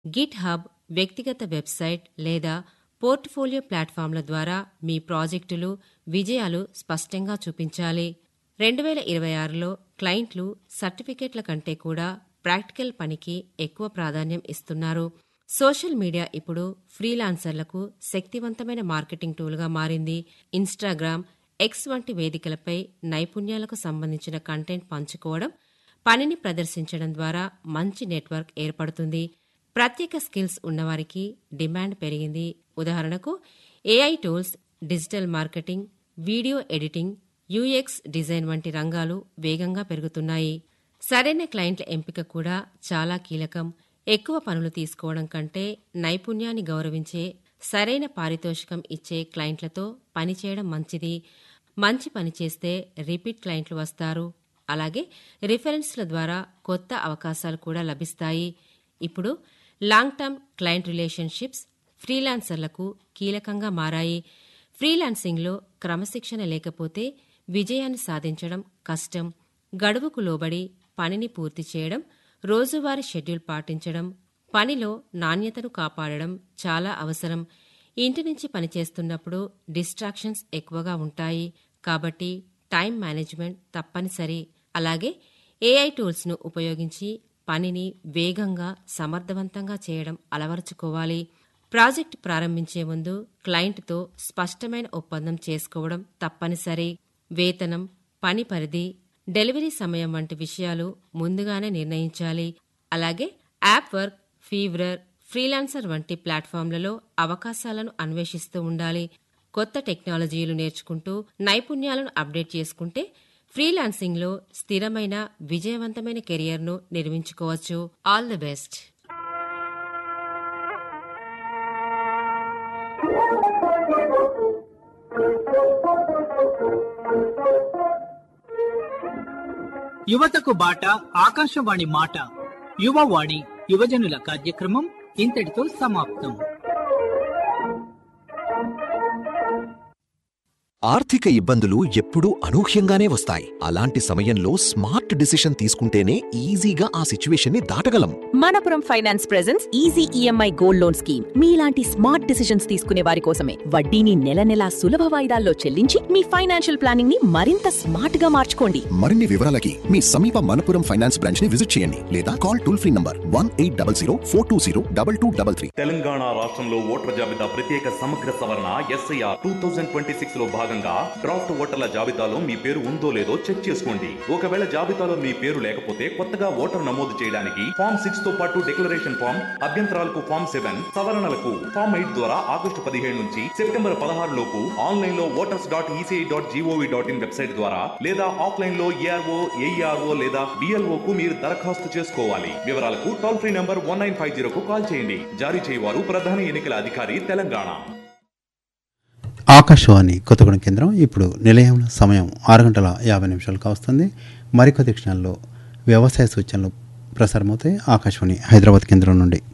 Git GitHub వ్యక్తిగత website లేదా portfolio ప్లాట్ఫామ్ల ద్వారా మీ ప్రాజెక్టులు విజయాలు స్పష్టంగా చూపించాలి రెండు వేల ఇరవై ఆరులో క్లయింట్లు సర్టిఫికేట్ల కంటే కూడా ప్రాక్టికల్ పనికి ఎక్కువ ప్రాధాన్యం ఇస్తున్నారు సోషల్ మీడియా ఇప్పుడు ఫ్రీలాన్సర్లకు శక్తివంతమైన మార్కెటింగ్ టూల్గా మారింది ఇన్స్టాగ్రామ్ ఎక్స్ వంటి వేదికలపై నైపుణ్యాలకు సంబంధించిన కంటెంట్ పంచుకోవడం పనిని ప్రదర్శించడం ద్వారా మంచి నెట్వర్క్ ఏర్పడుతుంది ప్రత్యేక స్కిల్స్ ఉన్నవారికి డిమాండ్ పెరిగింది ఉదాహరణకు AI tools digital marketing video editing UX design వంటి రంగాలు వేగంగా పెరుగుతున్నాయి సరైన క్లయింట్ల ఎంపిక కూడా చాలా కీలకం ఎక్కువ పనులు తీసుకోవడం కంటే నైపుణ్యాన్ని గౌరవించే సరైన పారితోషికం ఇచ్చే క్లయింట్లతో పనిచేయడం మంచిది మంచి పని చేస్తే రిపీట్ క్లయింట్లు వస్తారు అలాగే రిఫరెన్స్ల ద్వారా కొత్త అవకాశాలు కూడా లభిస్తాయి ఇప్పుడు లాంగ్ టర్మ్ క్లయింట్ రిలేషన్షిప్స్ ఫ్రీలాన్సర్లకు కీలకంగా మారాయి ఫ్రీలాన్సింగ్లో క్రమశిక్షణ లేకపోతే విజయాన్ని సాధించడం కష్టం గడువుకు లోబడి పనిని పూర్తి చేయడం రోజువారీ షెడ్యూల్ పాటించడం పనిలో నాణ్యతను కాపాడడం చాలా అవసరం ఇంటి నుంచి పనిచేస్తున్నప్పుడు డిస్ట్రాక్షన్స్ ఎక్కువగా ఉంటాయి కాబట్టి టైం మేనేజ్మెంట్ తప్పనిసరి అలాగే ఏఐ టూల్స్ను ఉపయోగించి పనిని వేగంగా సమర్థవంతంగా చేయడం అలవరుచుకోవాలి ప్రాజెక్ట్ ప్రారంభించే ముందు క్లయింట్తో స్పష్టమైన ఒప్పందం చేసుకోవడం తప్పనిసరి వేతనం పని పరిధి డెలివరీ సమయం వంటి విషయాలు ముందుగానే నిర్ణయించాలి అలాగే యాప్ వర్క్ ఫీవరర్ ఫ్రీలాన్సర్ వంటి ప్లాట్ఫామ్లలో అవకాశాలను అన్వేషిస్తూ ఉండాలి కొత్త టెక్నాలజీలు నేర్చుకుంటూ నైపుణ్యాలను అప్డేట్ చేసుకుంటే ఫ్రీలాన్సింగ్లో స్థిరమైన విజయవంతమైన కెరియర్ను నిర్మించుకోవచ్చు ఆల్ ది బెస్ట్ యువతకు బాట ఆకాశవాణి మాట యువవాణి యువజనుల కార్యక్రమం ఇంతటితో సమాప్తం ఆర్థిక ఇబ్బందులు ఎప్పుడూ అనూహ్యంగానే వస్తాయి అలాంటి సమయంలో స్మార్ట్ డిసిషన్ తీసుకుంటేనే ఈజీగా ఆ సిచ్యువేషన్ ని దాటగలం Manappuram finance presence easy EMI gold loan scheme మీలాంటి స్మార్ట్ డిసిషన్స్ తీసుకునే వారి కోసమే వడ్డీని నెల నెలా సులభ వాయిదాల్లో చెల్లించి మీ ఫైనాన్షియల్ ప్లానింగ్ ని మరింత స్మార్ట్ గా మార్చుకోండి మరిన్ని వివరాలకి మీ సమీప మనపురం ఫైనాన్స్ బ్రాంచ్ ని విజిట్ చేయండి లేదా call toll free number one eight double zero four two zero double two double three Telangana రాష్ట్రంలో ఓటర్ల జాబితా ప్రత్యేక సమగ్ర సవరణ SIR two thousand twenty six లో భాగంగా డ్రాఫ్ట్ ఓటర్ల జాబితాలో మీ పేరు ఉందో లేదో చెక్ చేసుకోండి ఒకవేళ జాబితాలో మీ పేరు లేకపోతే కొత్తగా ఓటర్ నమోదు చేయడానికి ఫామ్ సిక్స్ తో పాటు డిక్లరేషన్ ఫామ్ అభ్యంతరాలకు ఫామ్ సెవెన్ సవరణలకు ఫామ్ ఎయిట్ ద్వారా ఆగస్టు పదిహేడు నుంచి సెప్టెంబర్ పదహారు లోపు ఆన్లైన్ లో voters dot ECI dot GOV dot IN website ద్వారా లేదా ఆఫ్లైన్ లో ఏఆర్ఓ ఏఈఆర్ఓ లేదా బిఎల్ఓ కు మీరు దరఖాస్తు చేసుకోవాలి వివరాలకు toll free number one nine five జీరోకు కాల్ చేయండి జారీ చేయవారు ప్రధాన ఎన్నికల అధికారి తెలంగాణ ఆకాశవాణి కొత్తగూడెం కేంద్రం ఇప్పుడు నిలయంలో సమయం ఆరు గంటల యాభై నిమిషాలకు వస్తుంది మరికొద్ది క్షణాల్లో వ్యవసాయ సూచనలు ప్రసారమవుతాయి ఆకాశవాణి హైదరాబాద్ కేంద్రం నుండి